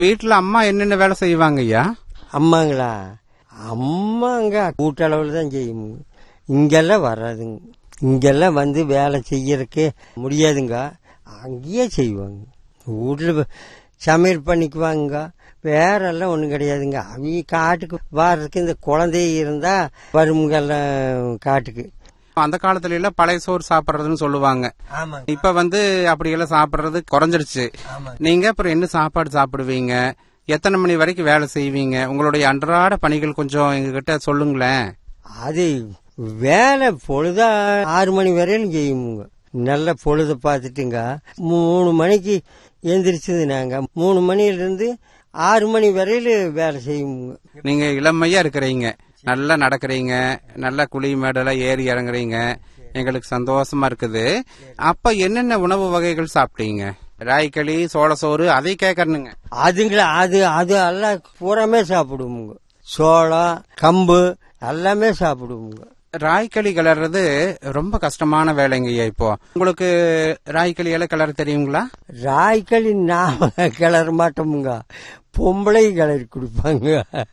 வீட்டுல அம்மா என்னென்ன வேலை செய்வாங்க ஐயா அம்மாங்களா அம்மாங்க கூட்டளவில் தான் செய்யும் இங்கெல்லாம் வராதுங்க இங்கெல்லாம் வந்து வேலை செய்யறதுக்கு முடியாதுங்க அங்கேயே செய்வாங்க வீட்டில் சமையல் பண்ணிக்குவாங்க வேற எல்லாம் ஒன்றும் கிடையாதுங்க அவங்க காட்டுக்கு வர்றதுக்கு இந்த குழந்தை இருந்தா வருமுங்கெல்லாம் காட்டுக்கு அந்த காலத்துல எல்லாம் பழைய சோறு சாப்பிடுறதுன்னு சொல்லுவாங்க ஆமாங்க இப்ப வந்து அப்படியெல்லாம் சாப்பிடுறது குறைஞ்சிருச்சு நீங்க அப்புறம் என்ன சாப்பாடு சாப்பிடுவீங்க எத்தனை மணி வரைக்கும் வேலை செய்வீங்க உங்களுடைய அன்றாட பணிகள் கொஞ்சம் எங்ககிட்ட சொல்லுங்களேன் அது வேலை பொழுதா ஆறு மணி வரையிலும் செய்யுமுங்க நல்ல பொழுத பார்த்துட்டுங்க மூணு மணிக்கு எந்திரிச்சது நாங்க மூணு மணியிலிருந்து ஆறு மணி வரையில வேலை செய்யுமுங்க நீங்க இளமையா இருக்கிறீங்க நல்லா நடக்கிறீங்க நல்லா குழி மேடெல்லாம் ஏறி இறங்குறீங்க எங்களுக்கு சந்தோஷமா இருக்குது அப்ப என்னென்ன உணவு வகைகள் சாப்பிட்டீங்க ராய்களி சோள சோறு அதை கேட்கறனுங்க அதுங்கள அது அது எல்லாம் பூராமே சாப்பிடுவோமுங்க சோளம் கம்பு எல்லாமே சாப்பிடுவோமுங்க ராய்களி கிளறது ரொம்ப கஷ்டமான வேலைங்கய்யா இப்போ உங்களுக்கு ராய்களி எல்லாம் கிளற தெரியுங்களா ராய்களி நாம கிளற மாட்டோமுங்க பொம்பளை கிளறி கொடுப்பாங்க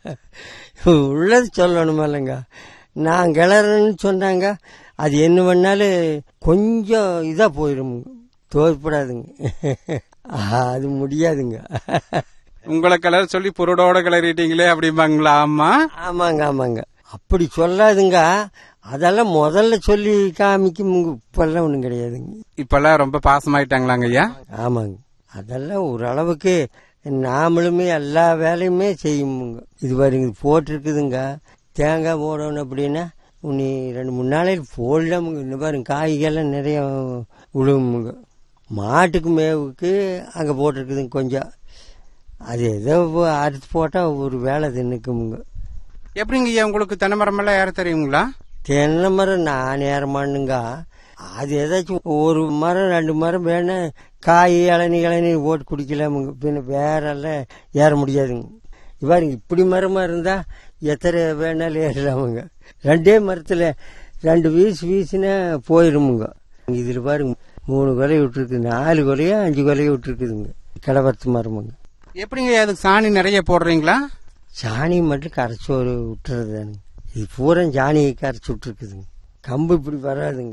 உள்ளது சொல்லணும் இல்லைங்க நான் கிளறேன்னு சொன்னாங்க அது என்ன பண்ணாலும் கொஞ்சம் இதாக போயிடுமுங்க தோற்படாதுங்க அது முடியாதுங்க உங்களை கிளற சொல்லி புருடோட கிளறிட்டீங்களே அப்படிம்பாங்களா ஆமா ஆமாங்க ஆமாங்க அப்படி சொல்லாதுங்க அதெல்லாம் முதல்ல சொல்லி காமிக்குமுங்க இப்பெல்லாம் ஒன்றும் கிடையாதுங்க இப்பெல்லாம் ரொம்ப பாசமாயிட்டாங்களாங்க ஐயா ஆமாங்க அதெல்லாம் ஓரளவுக்கு நாமளுமே எல்லா வேலையுமே செய்யுமுங்க இது பாருங்க இது போட்டிருக்குதுங்க தேங்காய் போடணும் அப்படின்னா உனி ரெண்டு மூணு நாளைக்கு போடலாமுங்க இன்னும் பாருங்க காய்கெல்லாம் நிறைய விழுவுமுங்க மாட்டுக்கு மேவுக்கு அங்கே போட்டிருக்குதுங்க கொஞ்சம் அது ஏதோ அறுத்து போட்டால் ஒரு வேலை தின்னுக்குமுங்க எப்படிங்க ஐயா உங்களுக்கு தென்னை மரம் எல்லாம் ஏற தெரியுங்களா தென்னை மரம் நான் ஏறமானுங்க அது ஏதாச்சும் ஒரு மரம் ரெண்டு மரம் வேணா காய் இளநீ இளநீ போட்டு குடிக்கலாமுங்க பின்ன வேற எல்லாம் ஏற முடியாதுங்க இவ்வாறு இப்படி மரமா இருந்தா எத்தனை வேணாலும் ஏறலாமுங்க ரெண்டே மரத்துல ரெண்டு வீசு வீசுனா போயிருமுங்க இதுல பாருங்க மூணு கொலை விட்டுருக்கு நாலு கொலையோ அஞ்சு கொலையோ விட்டுருக்குதுங்க கிளவரத்து மரமுங்க எப்படிங்க ஐயா அதுக்கு சாணி நிறைய போடுறீங்களா சாணி மட்டும் கரைச்சி ஒரு விட்டுறதுதானுங்க இது பூரா சாணியை கரைச்சி விட்டுருக்குதுங்க கம்பு இப்படி வராதுங்க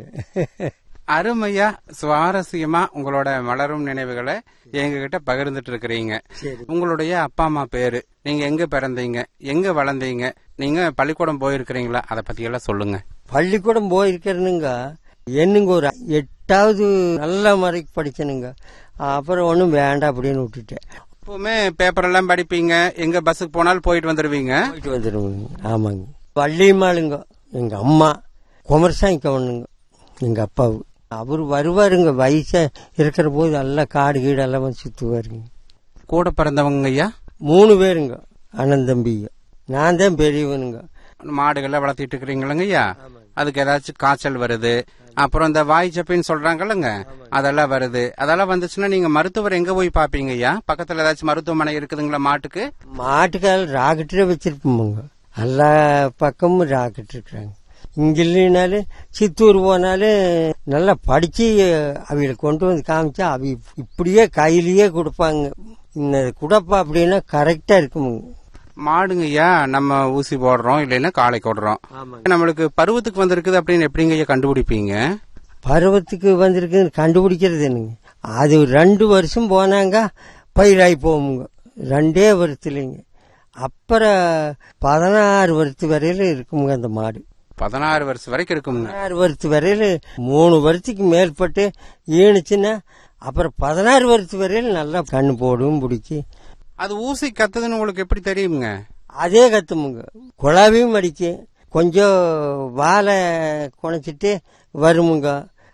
அருமையா சுவாரஸ்யமா உங்களோட மலரும் நினைவுகளை எங்ககிட்ட பகிர்ந்துட்டு இருக்கிறீங்க சரி உங்களுடைய அப்பா அம்மா பேரு நீங்க எங்க பிறந்தீங்க எங்க வளர்ந்தீங்க நீங்க பள்ளிக்கூடம் போயிருக்கிறீங்களா அதை பத்தி எல்லாம் சொல்லுங்க பள்ளிக்கூடம் போயிருக்கிறனுங்க என்னங்க ஒரு எட்டாவது நல்ல முறைக்கு படிச்சனுங்க அப்புறம் ஒன்றும் வேண்டாம் அப்படின்னு விட்டுட்டேன் எப்பவுமே பேப்பர் எல்லாம் படிப்பீங்க எங்க பஸ்ஸுக்கு போனாலும் போயிட்டு வந்துருவீங்க போயிட்டு வந்துடுவோங்க ஆமாங்க வள்ளியம்மாளுங்க எங்க அம்மா குமரசாமி கவனுங்க எங்க அப்பாவு அவர் வருவாருங்க வயசா இருக்கிற போது எல்லாம் காடு கீடு எல்லாம் வந்து சுத்துவாருங்க கூட பிறந்தவங்க ஐயா மூணு பேருங்க அண்ணன் தம்பிங்க நான் தான் பெரியவனுங்க மாடுகளை வளர்த்திட்டு இருக்கிறீங்களங்க ஐயா அதுக்கு ஏதாச்சும் காய்ச்சல் வருது அப்புறம் இந்த வாய் சப்பின்னு சொல்றாங்கல்லங்க அதெல்லாம் வருது அதெல்லாம் வந்துச்சுன்னா நீங்க மருத்துவர் எங்க போய் பாப்பீங்க ஐயா பக்கத்துல ஏதாச்சும் மருத்துவமனை இருக்குதுங்களா மாட்டுக்கு மாட்டுக்கால் ராக்கெட்டே வச்சிருப்போமுங்க எல்லா பக்கமும் ராக்கெட் இருக்கிறாங்க இங்க இல்லைனாலும் சித்தூர் போனாலும் நல்லா படிச்சு அவங்களுக்கு கொண்டு வந்து காமிச்சா அவ இப்படியே கையிலேயே கொடுப்பாங்க இந்த குடப்பா அப்படின்னா கரெக்டா இருக்குமுங்க மாடுங்க ஐயா நம்ம ஊசி போடுறோம் இல்லைன்னா காளை போடுறோம் ஆமாங்க நம்மளுக்கு பருவத்துக்கு வந்திருக்குது அப்படின்னு எப்படிங்க ஐயா கண்டுபிடிப்பீங்க பருவத்துக்கு வந்திருக்குன்னு கண்டுபிடிக்கிறது என்னங்க அது ரெண்டு வருஷம் போனாங்க பயிராகி போகுங்க ரெண்டே வருஷத்துலைங்க அப்புறம் பதினாறு வருஷத்து வரையில இருக்குங்க அந்த மாடு பதினாறு வருஷம் வரைக்கும் இருக்குங்க பதினாறு வருஷத்து வரையில மூணு வருஷத்துக்கு மேற்பட்டு ஈணுச்சுன்னா அப்புறம் பதினாறு வருஷத்து வரையில நல்லா கண்ணு போடும் பிடிச்சி அது ஊசி கத்துதுன்னு உங்களுக்கு எப்படி தெரியுங்க அதே கத்துமுங்க குழாவையும் அடிச்சு கொஞ்சம் வாழை குணைச்சிட்டு வருமுங்க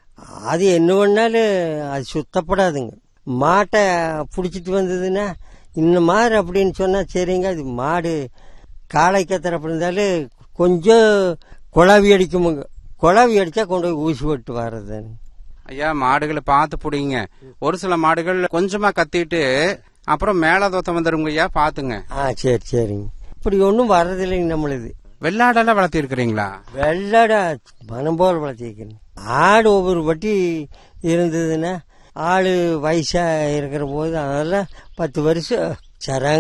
அது என்ன பண்ணாலும் அது சுத்தப்படாதுங்க மாட்டை பிடிச்சிட்டு வந்ததுன்னா இந்த மாதிரி அப்படின்னு சொன்னா சரிங்க அது மாடு காளை கத்துறப்ப இருந்தாலும் கொஞ்சம் குழாவி அடிக்குமுங்க குழாவி அடிச்சா கொண்டு போய் ஊசி போட்டு வர்றதுன்னு ஐயா மாடுகளை பார்த்து பிடிங்க ஒரு சில மாடுகள் கொஞ்சமா கத்திட்டு அப்புறம் மேல தோத்தம் வந்துருங்க ஐயா பாத்துங்க ஆ சரி சரிங்க இப்படி ஒன்றும் வர்றதில்லைங்க நம்மளுது வெள்ளாடெல்லாம் வளர்த்தி இருக்கிறீங்களா வெள்ளடா மனம் போல வளர்த்திக்கணும் ஆடு ஒவ்வொரு வட்டி இருந்ததுன்னா ஆடு வயசா இருக்கிற போது அதெல்லாம் பத்து வருஷம் சரா